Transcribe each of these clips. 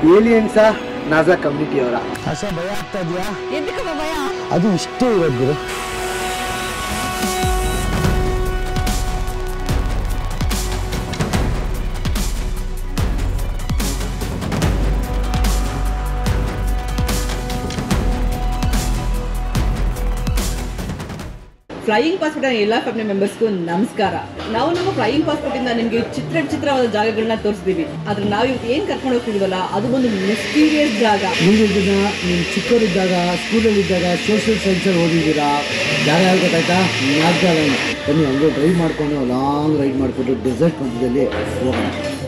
ಏಲಿಯನ್ಸಾ NASA community ಅವರ ಅಷ್ಟೇ ಭಯ ಆಗ್ತಾ ಇದೆಯಾ ಎಂತಕ್ಕಮ್ಮ ಭಯ ಅದು ಇಷ್ಟೇ ಇರೋದು ಗುರು ಫ್ಲೈಯಿಂಗ್ ಪಾಸ್ಪೋರ್ಟ್ ಎಲ್ಲ ಫ್ಯಾಮಿಲಿ ಮೆಂಬರ್ಸ್ಗೂ ನಮಸ್ಕಾರ ನಾವು ನಮ್ಮ ಫ್ಲೈಯಿಂಗ್ ಪಾಸ್ಪೋರ್ಟ್ ಇಂದ ನಿಮಗೆ ಚಿತ್ರ ಚಿತ್ರವಾದ ಜಾಗಗಳನ್ನ ತೋರಿಸ್ತೀವಿ ಆದ್ರೆ ನಾವು ಇವತ್ತು ಏನ್ ಕರ್ಕೊಂಡು ಹೋಗ್ತಿದೀವಲ್ಲ ಅದು ಒಂದು ಮಿಸ್ಟೀರಿಯಸ್ ಜಾಗ ನೀವು ಇದನ್ನ ನೀವು ಚಿಕ್ಕವರಿದ್ದಾಗ ಸ್ಕೂಲಲ್ಲಿದ್ದಾಗ ಸೋಷಿಯಲ್ ಸೈನ್ಸಲ್ಲಿ ಓದಿದ್ದೀರಾ ಜಾಗ ಯಾರು ಗೊತ್ತಾಯ್ತಾ ನಾಲ್ಕು ಬನ್ನಿ ಹಂಗೆ ಡ್ರೈವ್ ಮಾಡ್ಕೊಂಡು ಲಾಂಗ್ ರೈಡ್ ಮಾಡಿಕೊಂಡು ಡೆಸರ್ಟ್ ಮಧ್ಯದಲ್ಲಿ ಹೋಗೋಣ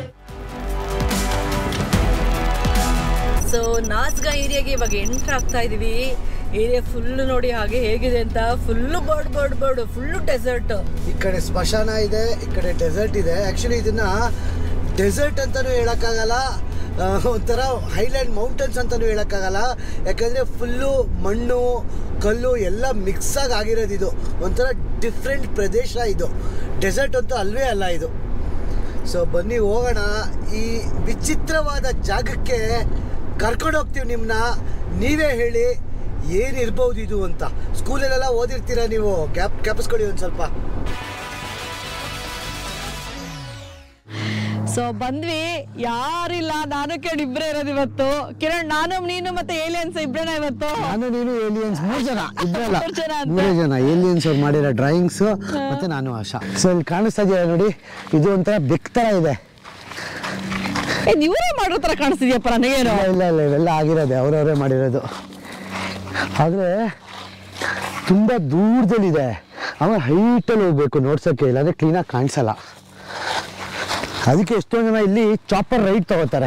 ಸೊ ನಾಸ್ಗಾ ಏರಿಯಾಗೆ ಇವಾಗ ಎಂಟ್ರ್ ಆಗ್ತಾ ಇದೀವಿ ಏರಿಯಾ ಫುಲ್ ನೋಡಿ ಹಾಗೆ ಹೇಗಿದೆ ಅಂತ full bird bird bird full desert ಈ ಕಡೆ ಸ್ಮಶಾನ ಇದೆ ಈ ಕಡೆ ಡೆಸರ್ಟ್ ಇದೆ ಆ್ಯಕ್ಚುಲಿ ಇದನ್ನ ಡೆಸರ್ಟ್ ಅಂತಲೂ ಹೇಳೋಕ್ಕಾಗಲ್ಲ ಆ, ಒಂಥರ ಹೈಲ್ಯಾಂಡ್ ಮೌಂಟನ್ಸ್ ಅಂತಲೂ ಹೇಳೋಕ್ಕಾಗಲ್ಲ ಯಾಕಂದರೆ ಫುಲ್ಲು ಮಣ್ಣು ಕಲ್ಲು ಎಲ್ಲ ಮಿಕ್ಸಾಗಿ ಆಗಿರೋದು ಇದು ಒಂಥರ ಡಿಫ್ರೆಂಟ್ ಪ್ರದೇಶ ಇದು ಡೆಸರ್ಟ್ ಅಂತೂ ಅಲ್ವೇ ಅಲ್ಲ ಇದು ಸೊ ಬನ್ನಿ ಹೋಗೋಣ ಈ ವಿಚಿತ್ರವಾದ ಜಾಗಕ್ಕೆ ಕರ್ಕೊಂಡು ಹೋಗ್ತೀವಿ ನಿಮ್ಮನ್ನ ನೀವೇ ಹೇಳಿ ಏನಿರ್ಬೋದು ಇದು ಅಂತ ಸ್ಕೂಲಲ್ಲೆಲ್ಲ ಓದಿರ್ತೀರ ನೀವು ಗ್ಯಾಪ್ ಕ್ಯಾಪಿಸ್ಕೊಳ್ಳಿ ಒಂದು ಸ್ವಲ್ಪ ಸೊ ಬಂದ್ವಿ ಯಾರಿಲ್ಲ ನಾನು ಕೇಳಿ ಇಬ್ರೇ ಇರೋದು ಇವತ್ತು ಕಿರಣ್ ನಾನು ನೀನು ಮತ್ತೆ ಏಲಿಯನ್ಸ್ ಇಬ್ರೇನ ಇವತ್ತು ನಾನು ನೀನು ಏಲಿಯನ್ಸ್ ಮೂರು ಜನ ಇಬ್ಬರಲ್ಲ ಮೂರ್ ಜನ ಅಂತ. ಮೂರೇ ಜನ ಏಲಿಯನ್ಸ್ ಅವ್ರು ಮಾಡಿರೋ ಡ್ರಾಯಿಂಗ್ಸ್ ಮತ್ತೆ ನಾನು ಆಶಾ ಸೊ ಇಲ್ಲಿ ಕಾಣಿಸ್ತಾ ಇದೆಯಲ್ಲ ನೋಡಿ ಇದು ಒಂಥರ ಬೆಕ್ ಥರ ಇದೆ ಏ ಇವರೇ ಮಾಡೋ ತರ ಕಾಣಿಸ್ತಿದ್ಯಪ್ಪ ನನಗೇನು ಇಲ್ಲ ಇಲ್ಲ ಇಲ್ಲ ಇವೆಲ್ಲ ಆಗಿರೋದೆ ಅವರವರೇ ಮಾಡಿರೋದು ಆದರೆ ತುಂಬ ದೂರದಲ್ಲಿದೆ ಆಮೇಲೆ ಹೈಟಲ್ಲಿ ಹೋಗ್ಬೇಕು ನೋಡ್ಸೋಕ್ಕೆ ಇಲ್ಲಾಂದರೆ ಕ್ಲೀನಾಗಿ ಕಾಣಿಸಲ್ಲ ಅದಕ್ಕೆ ಎಷ್ಟೊಂದು ಜನ ಇಲ್ಲಿ ಚಾಪರ್ ರೈಡ್ ತಗೋತಾರೆ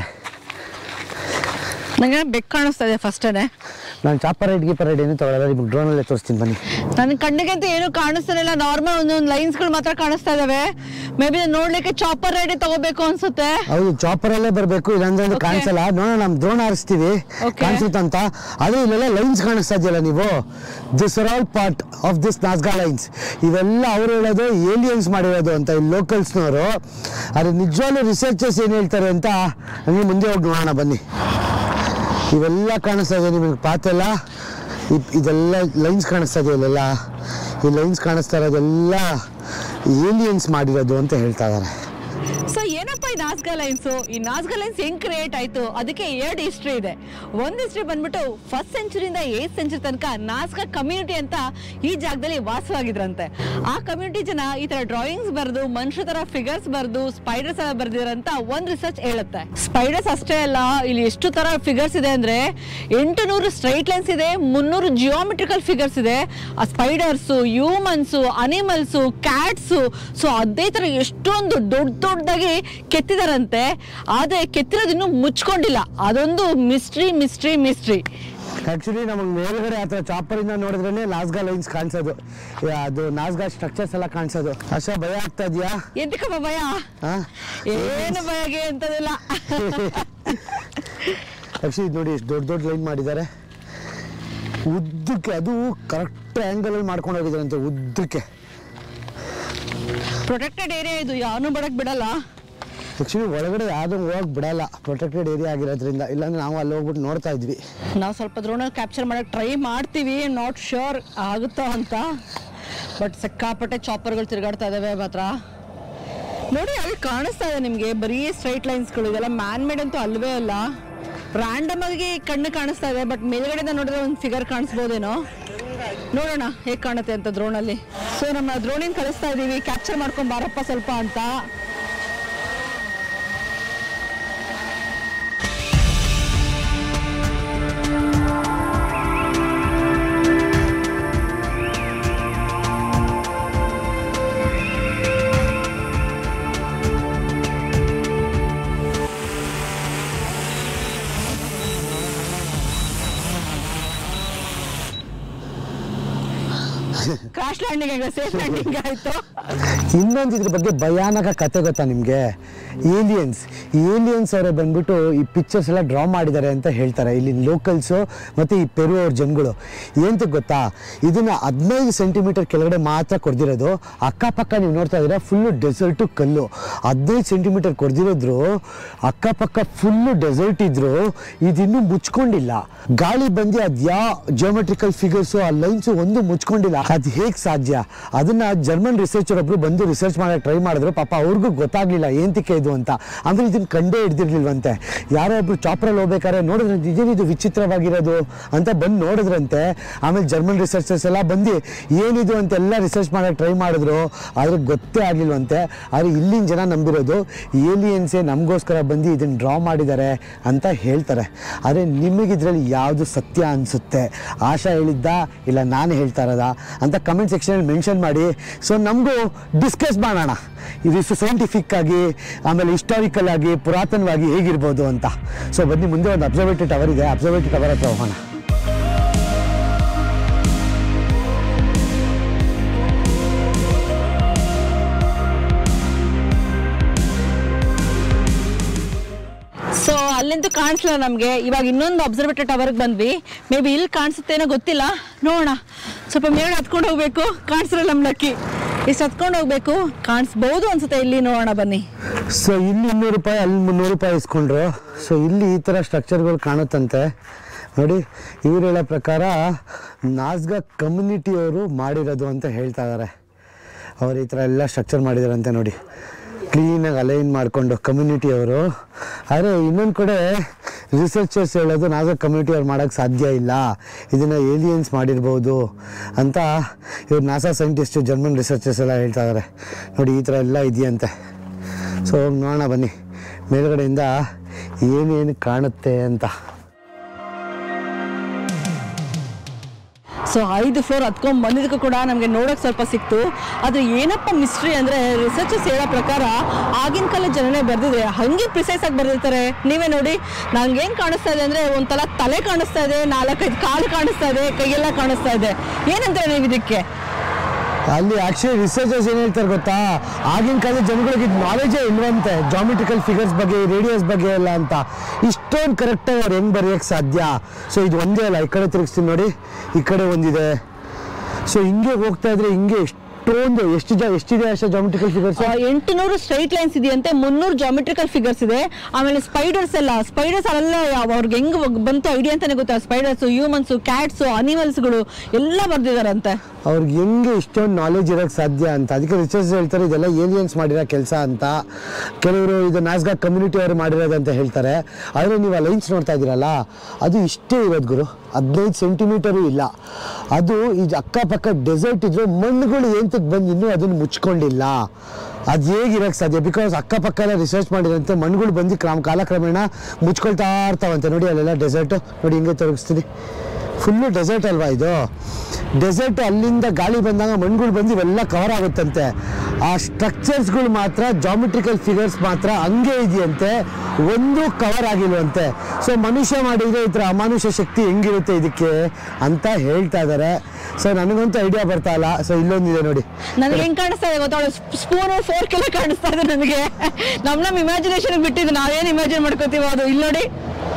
ನಂಗೆ ಬೆಕ್ ಕಾಣಿಸ್ತಾ ಇದೆ ಫಸ್ಟೇನೆ ನಾನು ಚಾಪರ್ ರೈಡ್ ಗೀಪರ್ ರೈಡ್ ಏನು ತಗೊಳ್ಳಲ್ಲ ನಿಮ್ಗೆ ಡ್ರೋನಲ್ಲೇ ತೋರಿಸ್ತೀನಿ ಬನ್ನಿ ನನ್ನ ಕಣ್ಣಿಗೆ ಅಂತ ಏನು ಕಾಣಿಸ್ತಾನಿಲ್ಲ ನಾರ್ಮಲ್ ಒಂದೊಂದು ಲೈನ್ಸ್ಗಳು ಮಾತ್ರ ಕಾಣಿಸ್ತಾ ಇದಾವೆ ಮೇ ಬಿ ನೋಡ್ಲಿಕ್ಕೆ ಚಾಪರ್ ರೈಡ್ ತಗೋಬೇಕು ಅನ್ಸುತ್ತೆ ಹೌದು ಚಾಪರಲ್ಲೇ ಬರಬೇಕು ಇಲ್ಲಾಂದ್ರೆ ಅದು Okay. ಕಾಣಿಸಲ್ಲ ನೋಡೋಣ ನಮ್ಮ ಡ್ರೋನ್ ಹಾರಿಸ್ತೀವಿ Okay. ಕಾಣಿಸುತ್ತಂತ ಆದ್ರೆ ಇಲ್ಲೆಲ್ಲ ಲೈನ್ಸ್ ಕಾಣಿಸ್ತಾ ಇದೆಯಲ್ಲ ನೀವು this are all part of this Nazca lines ಇವೆಲ್ಲ ಅವ್ರು ಹೇಳೋದು ಏಲಿಯನ್ಸ್ ಮಾಡಿರೋದು ಅಂತ ಇಲ್ಲಿ ಲೋಕಲ್ಸ್ನವರು ಆದರೆ ನಿಜವಾಗ್ಲೂ ರಿಸರ್ಚರ್ಸ್ ಏನು ಹೇಳ್ತಾರೆ ಅಂತ ಹಂಗೆ ಮುಂದೆ ಹೋಗಿ ನೋಡೋಣ ಬನ್ನಿ ಇವೆಲ್ಲ ಕಾಣಿಸ್ತಾ ಇದೆ ನಿಮಗೆ ಪಾತೆಲ್ಲ ಇದ್- ಇದೆಲ್ಲ ಲೈನ್ಸ್ ಕಾಣಿಸ್ತಾ ಇದೆ ಇಲ್ಲೆಲ್ಲ ಈ ಲೈನ್ಸ್ ಕಾಣಿಸ್ತಾ ಇರೋದೆಲ್ಲ ಏಲಿಯನ್ಸ್ ಮಾಡಿರೋದು ಅಂತ ಹೇಳ್ತಾ ಇದ್ದಾರೆ ಸೊ ಏನಪ್ಪ ಈ ನಾಸ್ಗಾ ಲೈನ್ಸ್ ಈ ನಾಸ್ಗಾ ಲೈನ್ಸ್ ಹೆಂಗ್ ಕ್ರಿಯೇಟ್ ಆಯ್ತು ಅದಕ್ಕೆ ಎರಡು ಹಿಸ್ಟ್ರಿ ಇದೆ ಒಂದು ಹಿಸ್ಟ್ರಿ ಬಂದ್ಬಿಟ್ಟು ಫಸ್ಟ್ ಸೆಂಚುರಿಯಿಂದ ಏತ್ ಸೆಂಚುರಿ ತನಕ ನಾಸ್ಗಾ ಕಮ್ಯುನಿಟಿ ಅಂತ ಈ ಜಾಗದಲ್ಲಿ ವಾಸವಾಗಿದ್ರಂತೆ ಆ ಕಮ್ಯುನಿಟಿ ಜನ ಈ ತರ ಡ್ರಾಯಿಂಗ್ಸ್ ಬರೆದು ಮನುಷ್ಯ ತರ ಫಿಗರ್ಸ್ ಬರೆದು ಸ್ಪೈಡರ್ಸ್ ಎಲ್ಲ ಬರ್ದಿರಂತ ಒಂದ್ ರಿಸರ್ಚ್ ಹೇಳುತ್ತೆ ಸ್ಪೈಡರ್ಸ್ ಅಷ್ಟೇ ಅಲ್ಲ ಇಲ್ಲಿ ಎಷ್ಟು ತರ ಫಿಗರ್ಸ್ ಇದೆ ಅಂದ್ರೆ ಎಂಟು ನೂರು ಸ್ಟ್ರೈಟ್ ಲೈನ್ಸ್ ಇದೆ ಮುನ್ನೂರು ಜಿಯೋಮೆಟ್ರಿಕಲ್ ಫಿಗರ್ಸ್ ಇದೆ ಆ spiders humans animals cats so ಅದೇ ತರ ಎಷ್ಟೊಂದು ದೊಡ್ಡ ದೊಡ್ಡದಾಗಿ ಕೆತ್ತಿದಾರಂತೆ ಆದ್ರೆ ಕೆತ್ತಿರೋದು ಇನ್ನೂ ಮುಚ್ಕೊಂಡಿಲ್ಲ ಅದೊಂದು ಮಿಸ್ಟ್ರಿ ಮಿಸ್ಟ್ರಿ ಮಿಸ್ಟ್ರಿ ಆಕ್ಚುಲಿ ನಮಗೆ ಮೇಲ್ಗಡೆ ಅಥವಾ ಚಾಪರಿಂದ ನೋಡಿದ್ರೆ ನಾಸ್ಗಾ ಲೈನ್ಸ್ ಕಾಣಿಸೋದು ಯಾ, ಅದು ನಾಸ್ಗಾ ಸ್ಟ್ರಕ್ಚರ್ಸ್ ಎಲ್ಲ ಕಾಣಿಸೋದು ಅಷ್ಟೇ ಭಯ ಆಗ್ತಾ ಇದೆಯಾ ಎಂತಕ್ಕಮ್ಮ ಭಯ ಏನು ಭಯಗೆ ಅಂತದಿಲ್ಲ ಆಕ್ಚುಲಿ ನೋಡಿ ಎಷ್ಟು ದೊಡ್ಡ ದೊಡ್ಡ ಲೈನ್ ಮಾಡಿದ್ದಾರೆ ಉದ್ದಕ್ಕೆ ಅದು ಕರೆಕ್ಟ್ ಆ್ಯಂಗಲಲ್ಲಿ ಮಾಡ್ಕೊಂಡು ಹೋಗಿದ್ದಾರಂತೆ ಉದ್ದಕ್ಕೆ ಪ್ರೊಟೆಕ್ಟೆಡ್ ಏರಿಯಾ ಇದು ಯಾವನು ಬಡಕ್ ಬಿಡಲ್ಲ ಆ್ಯಕ್ಚುಲಿ ಒಳಗಡೆ ಯಾವುದು ಹೋಗಕ್ಕೆ ಬಿಡಲ್ಲ ಪ್ರೊಟೆಕ್ಟೆಡ್ ಏರಿಯಾ ಆಗಿರೋದ್ರಿಂದ ಇಲ್ಲಾಂದ್ರೆ ನಾವು ಅಲ್ಲಿ ಹೋಗ್ಬಿಟ್ಟು ನೋಡ್ತಾ ಇದ್ವಿ ನಾವು ಸ್ವಲ್ಪ ದ್ರೋಣ ಕ್ಯಾಪ್ಚರ್ ಮಾಡಕ್ಕೆ ಟ್ರೈ ಮಾಡ್ತೀವಿ ನಾಟ್ ಶ್ಯೂರ್ ಆಗುತ್ತೋ ಅಂತ ಬಟ್ ಸಿಕ್ಕಾಪಟ್ಟೆ ಚಾಪರ್ಗಳು ತಿರುಗಾಡ್ತಾ ಇದಾವೆ ಮಾತ್ರ ನೋಡಿ ಅಲ್ಲಿ ಕಾಣಿಸ್ತಾ ಇದೆ ನಿಮಗೆ ಬರೀ ಸ್ಟ್ರೈಟ್ ಲೈನ್ಸ್ಗಳು ಇದೆಲ್ಲ ಮ್ಯಾನ್ ಮೇಡ್ ಅಂತೂ ಅಲ್ವೇ ಅಲ್ಲ ರ್ಯಾಂಡಮ್ ಆಗಿ ಕಣ್ಣು ಕಾಣಿಸ್ತಾ ಇದೆ ಬಟ್ ಮೇಲ್ಗಡೆಯಿಂದ ನೋಡಿದ್ರೆ ಒಂದು ಫಿಗರ್ ಕಾಣಿಸ್ಬೋದೇನೋ ನೋಡೋಣ ಹೇಗೆ ಕಾಣುತ್ತೆ ಅಂತ ದ್ರೋಣಲ್ಲಿ ಸೊ ನಮ್ಮ ದ್ರೋಣಿನ ಕಳಿಸ್ತಾ ಇದೀವಿ ಕ್ಯಾಪ್ಚರ್ ಮಾಡ್ಕೊಂಡು ಬಾರಪ್ಪ ಸ್ವಲ್ಪ ಅಂತ ಕ್ರಾಶ್ ಲ್ಯಾಂಡಿಂಗ್ ಆಗ ಸೇಫ್ ಲ್ಯಾಂಡಿಂಗ್ ಆಯ್ತು ಇನ್ನೊಂದು ಇದ್ರ ಬಗ್ಗೆ ಭಯಾನಕ ಕತೆ ಗೊತ್ತಾ ನಿಮಗೆ ಏಲಿಯನ್ಸ್ ಏಲಿಯನ್ಸ್ ಅವರೇ ಬಂದ್ಬಿಟ್ಟು ಈ ಪಿಕ್ಚರ್ಸ್ ಎಲ್ಲ ಡ್ರಾ ಮಾಡಿದ್ದಾರೆ ಅಂತ ಹೇಳ್ತಾರೆ ಇಲ್ಲಿ ಲೋಕಲ್ಸು ಮತ್ತು ಈ ಪೆರು ಅವ್ರ ಜನಗಳು ಏನಂತ ಗೊತ್ತಾ ಇದನ್ನು ಹದಿನೈದು ಸೆಂಟಿಮೀಟರ್ ಕೆಳಗಡೆ ಮಾತ್ರ ಕೊಡ್ದಿರೋದು ಅಕ್ಕಪಕ್ಕ ನೀವು ನೋಡ್ತಾ ಇದ್ದೀರಾ ಫುಲ್ಲು ಡೆಸರ್ಟು ಕಲ್ಲು ಹದಿನೈದು ಸೆಂಟಿಮೀಟರ್ ಕೊಡ್ದಿರೋದ್ರು ಅಕ್ಕಪಕ್ಕ ಫುಲ್ಲು ಡೆಸರ್ಟ್ ಇದ್ರು ಇದಿನ್ನೂ ಮುಚ್ಕೊಂಡಿಲ್ಲ ಗಾಳಿ ಬಂದು ಅದು ಯಾವ ಜಿಯೋಮೆಟ್ರಿಕಲ್ ಫಿಗರ್ಸು ಆ ಲೈನ್ಸು ಒಂದು ಮುಚ್ಕೊಂಡಿಲ್ಲ ಅದು ಹೇಗೆ ಸಾಧ್ಯ ಅದನ್ನ ಜರ್ಮನ್ ರಿಸರ್ಚರ್ ಒಬ್ರು ಬಂದು ರಿಸರ್ಚ್ ಮಾಡಕ್ಕೆ ಟ್ರೈ ಮಾಡಿದ್ರು ಪಾಪ ಅವ್ರಿಗೂ ಗೊತ್ತಾಗ್ಲಿಲ್ಲ ಏಂತಿಕೆ ಇದು ಅಂತ ಅಂದ್ರೆ ಇದನ್ನ ಕಂಡೇ ಹಿಡ್ದಿರ್ಲಿಲ್ವಂತೆ ಯಾರೋ ಒಬ್ರು ಚಾಪ್ರಲ್ಲಿ ಹೋಗ್ಬೇಕಾದ್ರೆ ನೋಡಿದ್ರೆ ಇದೇನಿದು ವಿಚಿತ್ರವಾಗಿರೋದು ಅಂತ ಬಂದು ನೋಡಿದ್ರಂತೆ ಆಮೇಲೆ ಜರ್ಮನ್ ರಿಸರ್ಚರ್ಸ್ ಎಲ್ಲ ಬಂದು ಏನಿದು ಅಂತ ಎಲ್ಲ ರಿಸರ್ಚ್ ಮಾಡಕ್ಕೆ ಟ್ರೈ ಮಾಡಿದ್ರು ಆದ್ರೆ ಗೊತ್ತೇ ಆಗ್ಲಿಲ್ವಂತೆ ಆದ್ರೆ ಇಲ್ಲಿನ ಜನ ನಂಬಿರೋದು ಏಲಿಯನ್ಸೇ ನಮಗೋಸ್ಕರ ಬಂದು ಇದನ್ನ ಡ್ರಾ ಮಾಡಿದ್ದಾರೆ ಅಂತ ಹೇಳ್ತಾರೆ ಆದರೆ ನಿಮಗೆ ಇದರಲ್ಲಿ ಯಾವುದು ಸತ್ಯ ಅನಿಸುತ್ತೆ ಆಶಾ ಹೇಳಿದ್ದ ಇಲ್ಲ ನಾನು ಹೇಳ್ತಾ ಇರೋದಾ ಅಂತ ಕಮೆಂಟ್ ಸೆಕ್ಷನಲ್ಲಿ ಮೆನ್ಷನ್ ಮಾಡಿ ಸೊ ನಮಗೂ ಡಿಸ್ಕಸ್ ಮಾಡೋಣ ಇದು ಸೈಂಟಿಫಿಕ್ ಆಗಿ ಆಮೇಲೆ ಹಿಸ್ಟಾರಿಕಲ್ ಆಗಿ ಪುರಾತನವಾಗಿ ಹೇಗಿರ್ಬೋದು ಅಂತ ಸೊ ಬನ್ನಿ ಮುಂದೆ ಒಂದು ಅಬ್ಸರ್ವೇಟರಿ ಟವರ್ ಇದೆ ಅಬ್ಸರ್ವೇಟರಿ ಟವರ್ ಹತ್ರ ಹೋಗೋಣ ಸೊ ಅಲ್ಲಿಂದ ಕಾಣಿಸ್ಲ ನಮಗೆ ಇವಾಗ ಇನ್ನೊಂದು ಅಬ್ಸರ್ವೇಟರ್ ಟವರ್ಗೆ ಬಂದ್ವಿ ಮೇ ಬಿ ಇಲ್ಲಿ ಕಾಣಿಸುತ್ತೇನೋ ಗೊತ್ತಿಲ್ಲ ನೋಡೋಣ ಸ್ವಲ್ಪ ಮೇಲೆ ಹತ್ಕೊಂಡು ಹೋಗ್ಬೇಕು ಕಾಣಿಸ್ರಲ್ಲ ನಮ್ಮ ಲಕ್ಕಿ ಇಷ್ಟು ಹತ್ಕೊಂಡು ಹೋಗ್ಬೇಕು ಕಾಣಿಸ್ಬೋದು ಅನ್ಸುತ್ತೆ ಇಲ್ಲಿ ನೋಡೋಣ ಬನ್ನಿ ಸೊ ಇಲ್ಲಿ ಇನ್ನೂರು ರೂಪಾಯಿ ಅಲ್ಲಿ ಮುನ್ನೂರು ರೂಪಾಯಿ ಇಸ್ಕೊಂಡ್ರು ಸೊ ಇಲ್ಲಿ ಈ ಥರ ಸ್ಟ್ರಕ್ಚರ್ಗಳು ಕಾಣುತ್ತಂತೆ ನೋಡಿ ಇವ್ರು ಹೇಳೋ ಪ್ರಕಾರ ನಾಸ್ಗಾ ಕಮ್ಯುನಿಟಿಯವರು ಮಾಡಿರೋದು ಅಂತ ಹೇಳ್ತಾ ಇದ್ದಾರೆ ಅವ್ರು ಈ ಥರ ಎಲ್ಲ ಸ್ಟ್ರಕ್ಚರ್ ಮಾಡಿದಾರಂತೆ ನೋಡಿ ಕ್ಲೀನಾಗಿ ಅಲೈನ್ ಮಾಡಿಕೊಂಡು ಕಮ್ಯುನಿಟಿಯವರು ಆದರೆ ಇನ್ನೊಂದು ಕಡೆ ರಿಸರ್ಚರ್ಸ್ ಹೇಳೋದು ನಾಗಾ ಕಮ್ಯುನಿಟಿ ಅವ್ರು ಮಾಡೋಕ್ಕೆ ಸಾಧ್ಯ ಇಲ್ಲ ಇದನ್ನು ಏಲಿಯನ್ಸ್ ಮಾಡಿರ್ಬೋದು ಅಂತ ಇವ್ರು ನಾಸಾ ಸೈಂಟಿಸ್ಟು ಜರ್ಮನ್ ರಿಸರ್ಚರ್ಸ್ ಎಲ್ಲ ಹೇಳ್ತಾ ಇದ್ದಾರೆ ನೋಡಿ ಈ ಥರ ಎಲ್ಲ ಇದೆಯಂತೆ ಸೊ ಹೋಗಿ ನೋಡೋಣ ಬನ್ನಿ ಮೇಲ್ಗಡೆಯಿಂದ ಏನೇನು ಕಾಣುತ್ತೆ ಅಂತ ಸೊ ಐದು ಫ್ಲೋರ್ ಹತ್ಕೊಂಡ್ ಬಂದಿದ್ದಕ್ಕೂ ಕೂಡ ನಮಗೆ ನೋಡಕ್ ಸ್ವಲ್ಪ ಸಿಕ್ತು ಅದು ಏನಪ್ಪ ಮಿಸ್ಟ್ರಿ ಅಂದ್ರೆ ರಿಸರ್ಚರ್ಸ್ ಹೇಳೋ ಪ್ರಕಾರ ಆಗಿನ ಕಾಲದ ಜನನೇ ಬರ್ದಿದ್ರೆ ಹಂಗೆ ಪ್ರಿಸೈಸ್ ಆಗಿ ಬರ್ದಿರ್ತಾರೆ ನೀವೇ ನೋಡಿ ನಂಗೆ ಏನ್ ಕಾಣಿಸ್ತಾ ಇದೆ ಅಂದ್ರೆ ಒಂಥರ ತಲೆ ಕಾಣಿಸ್ತಾ ಇದೆ ನಾಲ್ಕೈದು ಕಾಲು ಕಾಣಿಸ್ತಾ ಇದೆ ಕೈಯೆಲ್ಲ ಕಾಣಿಸ್ತಾ ಇದೆ ಏನಂತಾರೆ ನೀವು ಇದಕ್ಕೆ ಅಲ್ಲಿ ಆಕ್ಚುಲಿ ರಿಸರ್ಚರ್ಸ್ ಏನು ಹೇಳ್ತಾರೆ ಗೊತ್ತಾ ಆಗಿನ ಕಾಲದ ಜನಗಳಿಗೆ ನಾಲೆಜೇ ಇಲ್ವಂತೆ ಜಾಮೆಟ್ರಿಕಲ್ ಫಿಗರ್ಸ್ ಬಗ್ಗೆ ರೇಡಿಯಸ್ ಬಗ್ಗೆ ಎಲ್ಲ ಅಂತ ಇಷ್ಟೊಂದು ಕರೆಕ್ಟಾಗಿ ಅವ್ರು ಹೆಂಗೆ ಬರೆಯೋಕ್ಕೆ ಸಾಧ್ಯ ಸೊ ಇದು ಒಂದೇ ಅಲ್ಲ ಈ ಕಡೆ ತಿರುಗಿಸ್ತೀನಿ ನೋಡಿ ಈ ಕಡೆ ಒಂದಿದೆ ಸೊ ಹಿಂಗೆ ಹೋಗ್ತಾ ಇದ್ರೆ ಹಿಂಗೆ ಎಷ್ಟೊಂದು ಎಷ್ಟು ಜ ಎಷ್ಟಿದೆ ಅಷ್ಟೇ ಜಾಮೆಟ್ರಿಕಲ್ ಫಿಗರ್ಸ್ ಎಂಟುನೂರು ಸ್ಟ್ರೈಟ್ ಲೈನ್ಸ್ ಇದೆಯಂತೆ ಮುನ್ನೂರು ಜಾಮೆಟ್ರಿಕಲ್ ಫಿಗರ್ಸ್ ಇದೆ ಆಮೇಲೆ ಸ್ಪೈಡರ್ಸ್ ಎಲ್ಲ ಸ್ಪೈಡರ್ಸ್ ಅಲ್ಲ ಅವ್ರಿಗೆ ಹೆಂಗ್ ಬಂತು ಐಡಿಯಾ ಅಂತಾನೆ ಗೊತ್ತಾ ಸ್ಪೈಡರ್ಸ್ ಹ್ಯೂಮನ್ಸ್ ಕ್ಯಾಟ್ಸ್ ಅನಿಮಲ್ಸ್ಗಳು ಎಲ್ಲ ಬರ್ದಿದಾರಂತೆ ಅವ್ರಿಗೆ ಹೆಂಗೆ ಇಷ್ಟೊಂದು ನಾಲೆಜ್ ಇರೋಕ್ಕೆ ಸಾಧ್ಯ ಅಂತ ಅದಕ್ಕೆ ರಿಸರ್ಚ್ ಹೇಳ್ತಾರೆ ಇದೆಲ್ಲ ಏಲಿಯನ್ಸ್ ಮಾಡಿರೋ ಕೆಲಸ ಅಂತ ಕೆಲವರು ಇದು ನಾಸ್ಗಾ ಕಮ್ಯುನಿಟಿ ಅವರು ಮಾಡಿರೋದು ಅಂತ ಹೇಳ್ತಾರೆ ಆದರೆ ನೀವು ಆ ಲೈನ್ಸ್ ನೋಡ್ತಾ ಇದ್ದೀರಲ್ಲ ಅದು ಇಷ್ಟೇ ಇರೋದು ಗುರು ಹದಿನೈದು ಸೆಂಟಿಮೀಟರು ಇಲ್ಲ ಅದು ಈ ಅಕ್ಕಪಕ್ಕ ಡೆಸರ್ಟ್ ಇದ್ರು ಮಣ್ಣುಗಳು ಏಂತಕ್ಕೆ ಬಂದು ಇನ್ನೂ ಅದನ್ನು ಮುಚ್ಕೊಂಡಿಲ್ಲ ಅದು ಹೇಗಿರೋಕ್ಕೆ ಸಾಧ್ಯ ಬಿಕಾಸ್ ಅಕ್ಕಪಕ್ಕ ಎಲ್ಲ ರಿಸರ್ಚ್ ಮಾಡಿದಂತೆ ಮಣ್ಣುಗಳು ಬಂದು ಕ್ರಮ ಕಾಲಕ್ರಮೇಣ ಮುಚ್ಕೊಳ್ತಾ ಇರ್ತಾವಂತೆ ನೋಡಿ ಅಲ್ಲೆಲ್ಲ ಡೆಸರ್ಟ್ ನೋಡಿ ಹಿಂಗೆ ತೊಡಗಿಸ್ತೀನಿ ಫುಲ್ಲು ಡೆಸರ್ಟ್ ಅಲ್ವಾ ಇದು ಡೆಸರ್ಟ್ ಅಲ್ಲಿಂದ ಗಾಳಿ ಬಂದಾಗ ಮಣ್ಣುಗಳು ಬಂದು ಇವೆಲ್ಲ ಕವರ್ ಆಗುತ್ತಂತೆ ಆ ಸ್ಟ್ರಕ್ಚರ್ಸ್ಗಳು ಮಾತ್ರ ಜಾಮೆಟ್ರಿಕಲ್ ಫಿಗರ್ಸ್ ಮಾತ್ರ ಹಂಗೆ ಇದೆಯಂತೆ ಒಂದು ಕವರ್ ಆಗಿಲ್ವಂತೆ ಸೊ ಮನುಷ್ಯ ಮಾಡಿದ್ರೆ ಈ ಥರ ಅಮಾನುಷ ಶಕ್ತಿ ಹೆಂಗಿರುತ್ತೆ ಇದಕ್ಕೆ ಅಂತ ಹೇಳ್ತಾ ಇದ್ದಾರೆ ಸೊ ನನಗಂತೂ ಐಡಿಯಾ ಬರ್ತಾ ಇಲ್ಲ ಸೊ ಇಲ್ಲೊಂದಿದೆ ನೋಡಿ ನನಗೆ ಹೆಂಗ್ ಕಾಣಿಸ್ತಾ ಇದೆ ಗೊತ್ತಾ ಸ್ಪೂನ್ ಫೋರ್ಕ್ ಎಲ್ಲ ಕಾಣಿಸ್ತಾ ಇದೆ ನನಗೆ ನಮ್ ನಮ್ ಇಮ್ಯಾಜಿನೇಷನ್ ಬಿಟ್ಟಿದ್ದು ನಾವೇನ್ ಇಮ್ಯಾಜಿನ್ ಮಾಡ್ಕೋತೀವೋ ಅದು ಇಲ್ಲಿ ನೋಡಿ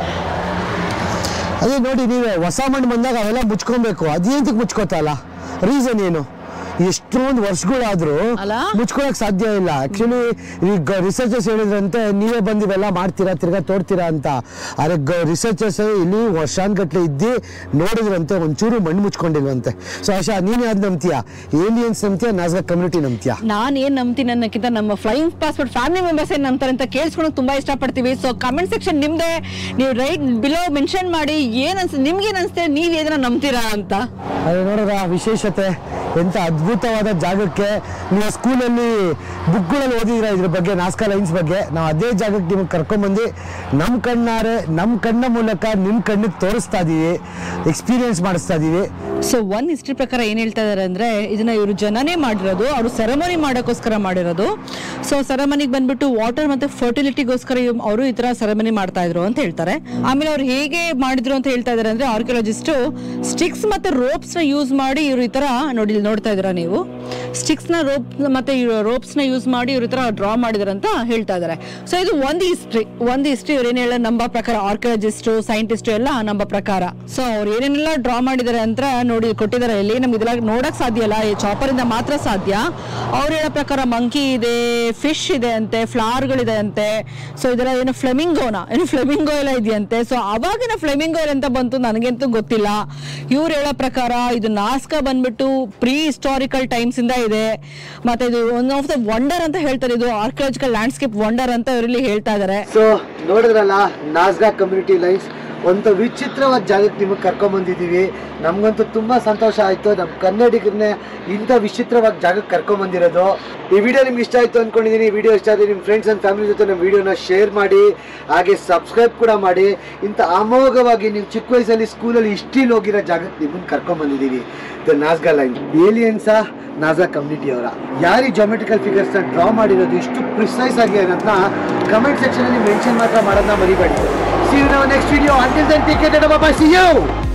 ಅದೇ ನೋಡಿ ನೀವೇ ಹೊಸ ಮಣ್ಣು ಬಂದಾಗ ಅವೆಲ್ಲ ಮುಚ್ಕೊಬೇಕು ಅದೇಂತಕ್ಕೆ ಮುಚ್ಕೋತಾ ಇಲ್ಲ ರೀಸನ್ ಏನು ಎಷ್ಟೊಂದು ವರ್ಷಗಳಾದ್ರೂ ಅಲ್ಲ? ಮುಚ್ಕೊಳಕ್ ಸಾಧ್ಯ ಇಲ್ಲ ಆಕ್ಚುಲಿ ಈಗ ರಿಸರ್ಚರ್ಸ್ ಹೇಳಿದ್ರಂತೆ ನೀವೇ ಬಂದು ಇವೆಲ್ಲ ಮಾಡ್ತೀರಾ ತಿರ್ಗಾ ತೋಡ್ತೀರಾ ಅಂತ ಆದ್ರೆ ರಿಸರ್ಚರ್ಸ್ ಇಲ್ಲಿ ವರ್ಷಾನ್ಗಟ್ಲೆ ಇದ್ದು ನೋಡಿದ್ರಂತೆ ಒಂಚೂರು ಮಣ್ಣು ಮುಚ್ಕೊಂಡಿಲ್ವಂತೆ ಸೊ ಆಶಾ ನೀನು ಯಾವ್ದು ನಂಬ್ತೀಯಾ ಏಲಿಯನ್ಸ್ ನಂಬ್ತೀಯಾ ನಾಸ್ಗಾ ಕಮ್ಯುನಿಟಿ ನಂಬ್ತೀಯಾ ನಾನ್ ಏನ್ ನಂಬ್ತೀನಿ ಅನ್ನೋಕ್ಕಿಂತ ನಮ್ಮ ಫ್ಲೈಯಿಂಗ್ ಪಾಸ್ಪೋರ್ಟ್ ಫ್ಯಾಮಿಲಿ ಮೆಂಬರ್ಸ್ ಏನ್ ನಂಬ್ತಾರೆ ಅಂತ ಕೇಳಿಸ್ಕೊಳಕ್ ತುಂಬಾ ಇಷ್ಟಪಡ್ತೀವಿ ಸೊ ಕಮೆಂಟ್ ಸೆಕ್ಷನ್ ನಿಮ್ದೆ ನೀವು ರೈಟ್ ಬಿಲೋ ಮೆನ್ಷನ್ ಮಾಡಿ ಏನ್ ಅನ್ಸ್ ನಿಮ್ಗೆ ಏನ್ ಅನ್ಸುತ್ತೆ ನೀವ್ ಏನಾರ ನಂಬ್ತೀರಾ ಅಂತ ಅದೇ ನೋಡಿದ್ರ ವಿಶೇಷತೆ ಎಂತ ಅದ್ಭುತವಾದ ಜಾಗಕ್ಕೆ ನೀವು ಸ್ಕೂಲಲ್ಲಿ ಬುಕ್ಗಳಲ್ಲಿ ಓದಿದ್ರ ಇದ್ರ ಬಗ್ಗೆ ನಾಸ್ಕಾ ಲೈನ್ಸ್ ಬಗ್ಗೆ ನಾವು ಅದೇ ಜಾಗಕ್ಕೆ ನಿಮಗೆ ಕರ್ಕೊಂಬಂದು ನಮ್ಮ ಕಣ್ಣಾರೆ ನಮ್ಮ ಕಣ್ಣ ಮೂಲಕ ನಿಮ್ಮ ಕಣ್ಣಿಗೆ ತೋರಿಸ್ತಾ ಇದೀವಿ ಎಕ್ಸ್ಪೀರಿಯನ್ಸ್ ಮಾಡಿಸ್ತಾ ಇದೀವಿ ಸೊ ಒನ್ ಹಿಸ್ಟ್ರಿ ಪ್ರಕಾರ ಏನ್ ಹೇಳ್ತಾ ಇದಾರೆ ಅಂದ್ರೆ ಇದನ್ನ ಇವರು ಜನನೇ ಮಾಡಿರೋದು ಅವರು ಸೆರೆಮನಿ ಮಾಡೋಕ್ಕೋಸ್ಕರ ಮಾಡಿರೋದು ಸೊ ಸೆರೆಮನಿಗೆ ಬಂದ್ಬಿಟ್ಟು ವಾಟರ್ ಮತ್ತೆ ಫರ್ಟಿಲಿಟಿಗೋಸ್ಕರ ಅವರು ಈ ತರ ಸೆರೆಮನಿ ಮಾಡ್ತಾ ಇದ್ರು ಅಂತ ಹೇಳ್ತಾರೆ ಆಮೇಲೆ ಅವ್ರು ಹೇಗೆ ಮಾಡಿದ್ರು ಅಂತ ಹೇಳ್ತಾ ಇದಾರೆ ಅಂದ್ರೆ ಆರ್ಕಿಯಾಲಜಿಸ್ಟ್ ಸ್ಟಿಕ್ಸ್ ಮತ್ತೆ ರೋಪ್ಸ್ ನ ಯೂಸ್ ಮಾಡಿ ಇವರು ಈ ತರ ನೋಡಿ ಇಲ್ಲಿ ನೋಡ್ತಾ ಇದ್ದೀರಾ ನೀವು ಸ್ಟಿಕ್ಸ್ನ ರೋಪ್ ಮತ್ತೆ ರೋಪ್ಸ್ನ ಯೂಸ್ ಮಾಡಿ ಇವ್ರ ತರ ಡ್ರಾ ಮಾಡಿದಾರೆ ಅಂತ ಹೇಳ್ತಾ ಇದ್ದಾರೆ ಸೊ ಇದು ಒಂದು ಹಿಸ್ಟ್ರಿ ಒಂದು ಹಿಸ್ಟ್ರಿ ಇವ್ರು ಏನ್ ಹೇಳ ನಂಬ ಪ್ರಕಾರ ಆರ್ಕಿಯಾಲಜಿಸ್ಟ್ ಸೈಂಟಿಸ್ಟ್ ಎಲ್ಲ ನಂಬ ಪ್ರಕಾರ ಸೊ ಅವ್ರು ಏನೇನೆಲ್ಲ ಡ್ರಾ ಮಾಡಿದ್ದಾರೆ ಅಂತ ನೋಡಿ ಕೊಟ್ಟಿದ್ದಾರೆ ಇಲ್ಲಿ ನಮ್ಗೆ ಇದೆಲ್ಲ ನೋಡಕ್ ಸಾಧ್ಯ ಇಲ್ಲ ಈ ಚಾಪರ್ ಇಂದ ಮಾತ್ರ ಸಾಧ್ಯ ಅವ್ರು ಹೇಳೋ ಪ್ರಕಾರ ಮಂಕಿ ಇದೆ ಫಿಶ್ ಇದೆ ಅಂತೆ ಫ್ಲವರ್ಗಳಿದೆ ಅಂತೆ ಸೊ ಇದೆಲ್ಲ ಏನು ಫ್ಲೆಮಿಂಗೋನ ಏನು ಫ್ಲೆಮಿಂಗೋ ಎಲ್ಲ ಇದೆಯಂತೆ ಸೊ ಅವಾಗಿನ ಫ್ಲೆಮಿಂಗೋ ಅಂತ ಬಂತು ನನಗಂತೂ ಗೊತ್ತಿಲ್ಲ ಇವ್ರು ಹೇಳೋ ಪ್ರಕಾರ ಇದು ನಾಸ್ಕ ಬಂದ್ಬಿಟ್ಟು ಪ್ರೀ ಹಿಸ್ಟಾರಿಕಲ್ ಟೈಮ್ಸ್ ಇಂದ ಇದೆ ಮತ್ತೆ ಇದು ಒನ್ ಆಫ್ ದ ವಂಡರ್ ಅಂತ ಹೇಳ್ತಾರೆ ಇದು ಆರ್ಕಿಯಾಲಜಿಕಲ್ ಲ್ಯಾಂಡ್ಸ್ಕೇಪ್ ವಂಡರ್ ಅಂತ ಇವರಲ್ಲಿ ಹೇಳ್ತಾ ಇದ್ದಾರೆ ಸೊ ನೋಡಿದ್ರಲ್ಲ ನಾಸ್ಗಾ ಕಮ್ಯುನಿಟಿ ಲೈನ್ಸ್ ಒಂದು ವಿಚಿತ್ರವಾದ ಜಾಗಕ್ಕೆ ನಿಮಗೆ ಕರ್ಕೊಂಬಂದಿದ್ದೀವಿ ನಮಗಂತೂ ತುಂಬ ಸಂತೋಷ ಆಯಿತು ನಮ್ಮ ಕನ್ನಡಿಗರನ್ನೇ ಇಂಥ ವಿಚಿತ್ರವಾದ ಜಾಗಕ್ಕೆ ಕರ್ಕೊಂಬಂದಿರೋದು ಈ ವಿಡಿಯೋ ನಿಮ್ಗೆ ಇಷ್ಟ ಆಯಿತು ಅಂದ್ಕೊಂಡಿದ್ದೀನಿ ಈ ವಿಡಿಯೋ ಇಷ್ಟ ಆದರೆ ನಿಮ್ಮ ಫ್ರೆಂಡ್ಸ್ ಆ್ಯಂಡ್ ಫ್ಯಾಮಿಲಿ ಜೊತೆ ನಮ್ಮ ವಿಡಿಯೋನ ಶೇರ್ ಮಾಡಿ ಹಾಗೆ ಸಬ್ಸ್ಕ್ರೈಬ್ ಕೂಡ ಮಾಡಿ ಇಂಥ ಅಮೋಘವಾಗಿ ನೀವು ಚಿಕ್ಕ ವಯಸ್ಸಲ್ಲಿ ಸ್ಕೂಲಲ್ಲಿ ಹಿಸ್ಟ್ರಿಲಿ ಹೋಗಿರೋ ಜಾಗಕ್ಕೆ ನಿಮ್ಮನ್ನು ಕರ್ಕೊಂಬಂದಿದ್ದೀವಿ ದ ನಾಸ್ಗಾ ಲೈನ್ ಏಲಿಯನ್ಸಾ ನಾಸಾ ಕಮ್ಯುನಿಟಿ ಅವರ ಯಾರು ಈ ಜೊಮೆಟ್ರಿಕಲ್ ಫಿಗರ್ಸ್ನ ಡ್ರಾ ಮಾಡಿರೋದು ಇಷ್ಟು ಪ್ರಿಸೈಸ್ ಆಗಿ ಅನ್ನೋದನ್ನ ಕಮೆಂಟ್ ಸೆಕ್ಷನಲ್ಲಿ ಮೆನ್ಷನ್ ಮಾತ್ರ ಮಾಡೋದನ್ನ ಮರಿಬೇಡಿ see you next video until then take care bye see you